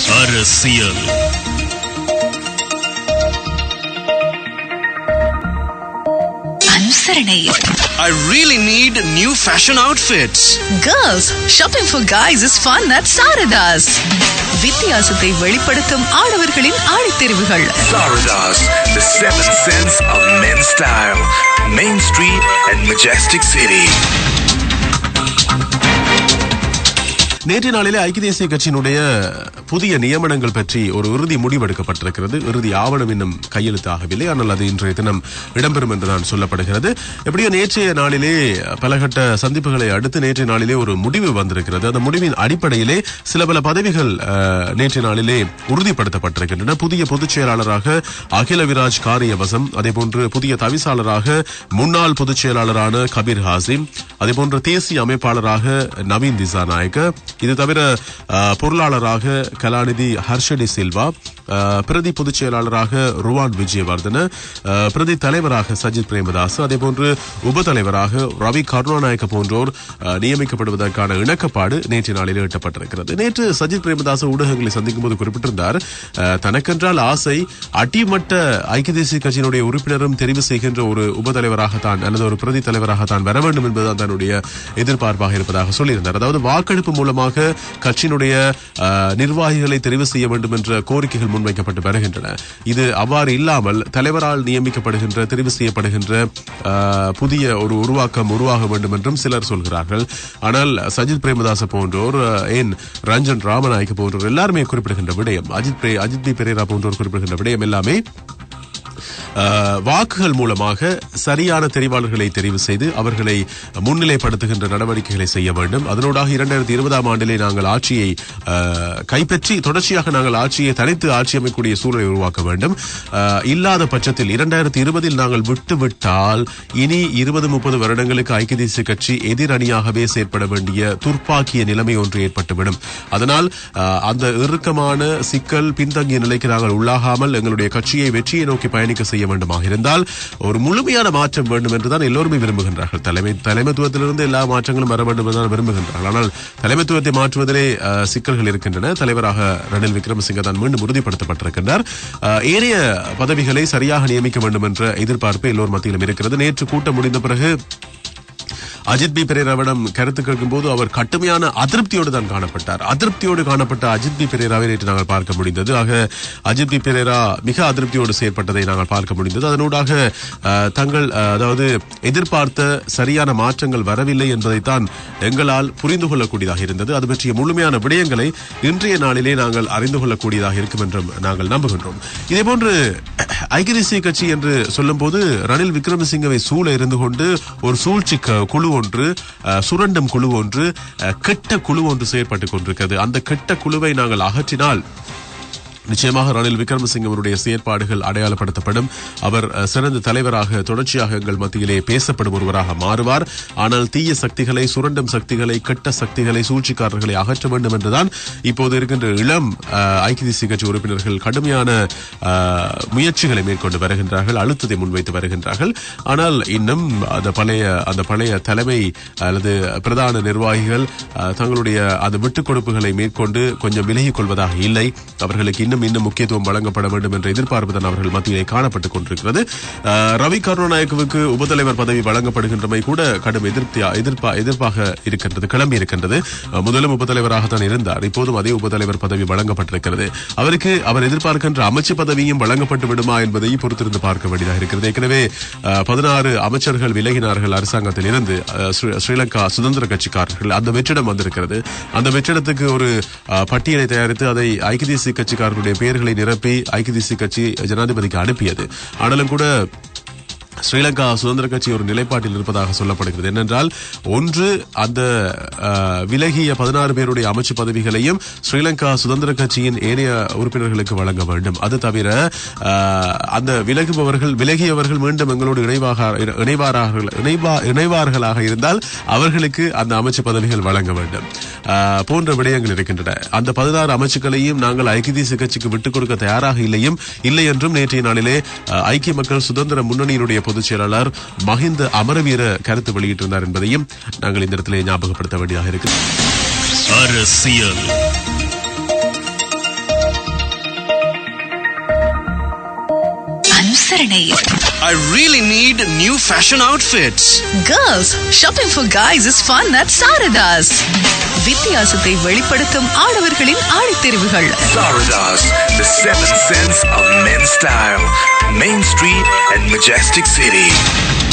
அரசியல் அனுசரணை I really need new fashion outfits. Girls shopping for guys is fun at Sarathas வித்தியாசத்தை வெளிப்படுத்தும் ஆடவர்களின் ஆடைத்தெரிவுகள் Saradas, the seventh sense of men's style. Main Street and Majestic City. நேற்றைய நாளிலே ஐக்கிய தேசிய கட்சியினுடைய புதிய நியமனங்கள் பற்றி ஒரு இறுதி முடிவெடுக்கப்பட்டிருக்கிறது இறுதி ஆவணம் இன்னும் கையெழுத்தாகவில்லை ஆனால் அது இன்றைய தினம் இடம்பெறும் என்றுதான் சொல்லப்படுகிறது எப்படியோ நேற்றைய நாளிலே பலகட்ட சந்திப்புகளை அடுத்து நேற்றைய நாளிலே ஒரு முடிவு வந்திருக்கிறது அந்த முடிவின் அடிப்படையிலே சில பல பதவிகள் அஹ், நேற்றைய நாளிலே உறுதிப்படுத்தப்பட்டிருக்கின்றன புதிய பொதுச் செயலாளராக அகில விராஜ் காரியவசம் அதேபோன்று புதிய தவிசாளராக முன்னாள் பொதுச் செயலாளரான கபீர் ஹாசிம் அதேபோன்று தேசிய அமைப்பாளராக நவீன் திசாநாயக்க இது தவிர அஹ், பொருளாளராக கலாநிதி ஹர்ஷடி சில்வா அஹ், பிரதி பொதுச் செயலாளராக ருவான் விஜயவர்தன அஹ், பிரதி தலைவராக சஜித் பிரேமதாஸ் அதேபோன்று உபதலைவராக ரவி கருணாநாயக்க போன்றோர் அஹ், நியமிக்கப்படுவதற்கான இணக்கப்பாடு நேற்று நாளில் எட்டப்பட்டிருக்கிறது நேற்று சஜித் பிரேமதாஸ் ஊடகங்களை சந்திக்கும் போது குறிப்பிட்டிருந்தார் அஹ், தனக்கென்றால் ஆசை அடிமட்ட ஐக்கிய தேசிய கட்சியினுடைய உறுப்பினரும் தெரிவு செய்கின்ற ஒரு உபதலைவராகத்தான் அல்லது ஒரு பிரதி தலைவராகத்தான் வர வேண்டும் என்பதுதான் தன்னுடைய எதிர்பார்ப்பாக இருப்பதாக சொல்லியிருந்தார் அதாவது வாக்கெடுப்பு மூலமாக கட்சியினுடைய அஹ், நிர்வாகிகளை தெரிவு செய்ய வேண்டும் என்ற கோரிக்கைகள் முன்வைக்கப்பட்டு வருகின்றன இது அவ்வாறு இல்லாமல் தலைவரால் நியமிக்கப்படுகின்ற தெரிவு செய்யப்படுகின்ற அஹ், புதிய ஒரு உருவாக்கம் உருவாக வேண்டும் என்றும் சிலர் சொல்கிறார்கள் ஆனால் சஜித் பிரேமதாச போன்றோர் அஹ், ஏன் ரஞ்சன் ராமநாயக்க போன்றோர் எல்லாருமே குறிப்பிடுகின்ற விடயம் அஜித் பிரே அஜித் பி பெரேரா போன்றோர் குறிப்பிடுகின்ற விடயம் எல்லாமே அஹ், வாக்குகள் மூலமாக சரியான தெரிவாளர்களை தெரிவு செய்து அவர்களை முன்னிலைப்படுத்துகின்ற நடவடிக்கைகளை செய்ய வேண்டும் அதனூடாக இரண்டாயிரத்தி இருபதாம் ஆண்டிலே நாங்கள் ஆட்சியை அஹ், கைப்பற்றி தொடர்ச்சியாக நாங்கள் ஆட்சியை தனித்து ஆட்சி அமைக்கக்கூடிய சூழலை உருவாக்க வேண்டும் அஹ், இல்லாத பட்சத்தில் இரண்டாயிரத்தி இருபதில் நாங்கள் விட்டுவிட்டால் இனி இருபது முப்பது வருடங்களுக்கு ஐக்கிய தேசிய கட்சி எதிரணியாகவே செயற்பட வேண்டிய துர்ப்பாக்கிய நிலைமை ஒன்று ஏற்பட்டுவிடும் அதனால் அஹ், அந்த இறுக்கமான சிக்கல் பின்தங்கிய நிலைக்கு நாங்கள் உள்ளாகாமல் எங்களுடைய கட்சியை வெற்றியை நோக்கி பயணிக்க செய்ய வேண்டுமாக இருந்தால் ஒரு முழுமையான மாற்றம் வேண்டும் என்றுதான் எல்லோருமே விரும்புகின்றார்கள் தலைமை தலைமைத்துவத்திலிருந்து எல்லா மாற்றங்களும் வர வேண்டும் என்றுதான் விரும்புகின்றார்கள் ஆனால் தலைமைத்துவத்தை மாற்றுவதிலே அஹ், சிக்கல்கள் இருக்கின்றன தலைவராக ரணில் விக்ரமசிங்க தான் மீண்டும் உறுதிப்படுத்தப்பட்டிருக்கின்றார் அஹ், ஏனைய பதவிகளை சரியாக நியமிக்க வேண்டும் என்ற எதிர்பார்ப்பு எல்லோர் மத்தியிலும் இருக்கிறது நேற்று கூட்டம் முடிந்த பிறகு அஜித் பி பெரேராவிடம் கருத்து கேட்கும்போது அவர் கடுமையான அதிருப்தியோடு தான் காணப்பட்டார் அதிருப்தியோடு காணப்பட்ட அஜித் பி பெரேராவை நேற்று நாங்கள் பார்க்க முடிந்தது ஆக அஜித் பி பெரேரா மிக அதிருப்தியோடு செயற்பட்டதை நாங்கள் பார்க்க முடிந்தது அதனூடாக அஹ், தங்கள் அஹ், அதாவது எதிர்பார்த்த சரியான மாற்றங்கள் வரவில்லை என்பதைத்தான் எங்களால் புரிந்து கொள்ளக்கூடியதாக இருந்தது அது பற்றிய முழுமையான விடயங்களை இன்றைய நாளிலே நாங்கள் அறிந்து கொள்ளக்கூடியதாக இருக்கும் என்றும் நாங்கள் நம்புகின்றோம் இதேபோன்று ஐக்கிய தேசிய கட்சி என்று சொல்லும்போது ரணில் விக்ரமசிங்கவை சூழ இருந்து கொண்டு ஒரு சூழ்ச்சி க- குழு ஒன்று அஹ், சுரண்டும் குழு ஒன்று அஹ், கெட்ட குழு ஒன்று செயற்பட்டுக் கொண்டிருக்கிறது அந்த கெட்ட குழுவை நாங்கள் அகற்றினால் நிச்சயமாக ரணில் விக்ரமசிங்க அவருடைய செயற்பாடுகள் அடையாளப்படுத்தப்படும் அவர் அஹ், சிறந்த தலைவராக தொடர்ச்சியாக எங்கள் மத்தியிலே பேசப்படும் ஒருவராக மாறுவார் ஆனால் தீய சக்திகளை சுரண்டும் சக்திகளை கெட்ட சக்திகளை சூழ்ச்சிக்காரர்களை அகற்ற வேண்டும் என்றுதான் இப்போது இருக்கின்ற இளம் அஹ், ஐக்கிய தேசிய கட்சி உறுப்பினர்கள் கடுமையான அஹ், முயற்சிகளை மேற்கொண்டு வருகின்றார்கள் அழுத்தத்தை முன்வைத்து வருகின்றார்கள் ஆனால் இன்னும் அந்த பழைய அந்த பழைய தலைமை அல்லது பிரதான நிர்வாகிகள் அஹ், தங்களுடைய அந்த விட்டுக் கொடுப்புகளை மேற்கொண்டு கொஞ்சம் விலகிக் கொள்வதாக இல்லை அவர்களுக்கு இன்னும் இன்னும் முக்கியத்துவம் வழங்கப்பட வேண்டும் என்ற எதிர்பார்ப்பு தான் அவர்கள் மத்தியிலே காணப்பட்டுக் கொண்டிருக்கிறது அஹ், ரவி கருணாநாயக்கவுக்கு உபதலைவர் பதவி வழங்கப்படுகின்றமை கூட கடும் எதிர்ப்பு எதிர்ப்பா எதிர்ப்பாக இருக்கின்றது கிளம்பி இருக்கின்றது அஹ், முதலும் உபதலைவராகத்தான் இருந்தார் இப்போதும் அதே உபதலைவர் பதவி வழங்கப்பட்டிருக்கிறது அவருக்கு அவர் எதிர்பார்க்கின்ற அமைச்சு பதவியும் வழங்கப்பட்டு விடுமா என்பதை பொறுத்திருந்து பார்க்க வேண்டியதாக இருக்கிறது ஏற்கனவே பதினாறு அமைச்சர்கள் விலகினார்கள் அரசாங்கத்தில் இருந்து அஹ், ஸ்ரீ- ஸ்ரீலங்கா சுதந்திர கட்சிக்காரர்கள் அந்த வெற்றிடம் வந்திருக்கிறது அந்த வெற்றிடத்துக்கு ஒரு அஹ், பட்டியலை தயாரித்து அதை ஐக்கிய தேசிய கட்சிக்காரர்களுடைய பெயர்களை நிரப்பி ஐக்கிய தேசிய கட்சி ஜனாதிபதிக்கு அனுப்பியது ஆனாலும் கூட ஸ்ரீலங்கா சுதந்திர கட்சி ஒரு நிலைப்பாட்டில் இருப்பதாக சொல்லப்படுகிறது என்னென்றால் ஒன்று அந்த அஹ், விலகிய பதினாறு பேருடைய அமைச்சு பதவிகளையும் ஸ்ரீலங்கா சுதந்திர கட்சியின் ஏனைய உறுப்பினர்களுக்கு வழங்க வேண்டும் அது தவிர அஹ், அந்த விலகுபவர்கள் விலகியவர்கள் மீண்டும் எங்களோடு இணைவாக இணைவார்கள் இணைவா இணைவார்களாக இருந்தால் அவர்களுக்கு அந்த அமைச்சு பதவிகள் வழங்க வேண்டும் அஹ், போன்ற விடயங்கள் இருக்கின்றன அந்த பதினாறு அமைச்சுக்களையும் நாங்கள் ஐக்கிய தேசிய கட்சிக்கு விட்டுக் கொடுக்க தயாராக இல்லையும் இல்லை என்றும் நேற்றைய நாளிலே அஹ், ஐக்கிய மக்கள் சுதந்திர முன்னணியினுடைய பொதுச் செயலாளர் மஹிந்த அமரவீர கருத்து வெளியிட்டிருந்தார் என்பதையும் நாங்கள் இந்த இடத்திலே ஞாபகப்படுத்த வேண்டியதாக இருக்கு அரசியல் அனுசரணை I really need new fashion outfits. Girls shopping for guys is fun at Sarathas வித்தியாசத்தை வெளிப்படுத்தும் ஆடவர்களின் ஆடித்தெரிவுகள் Saradas, the seven sense of men's style. Main Street and Majestic City.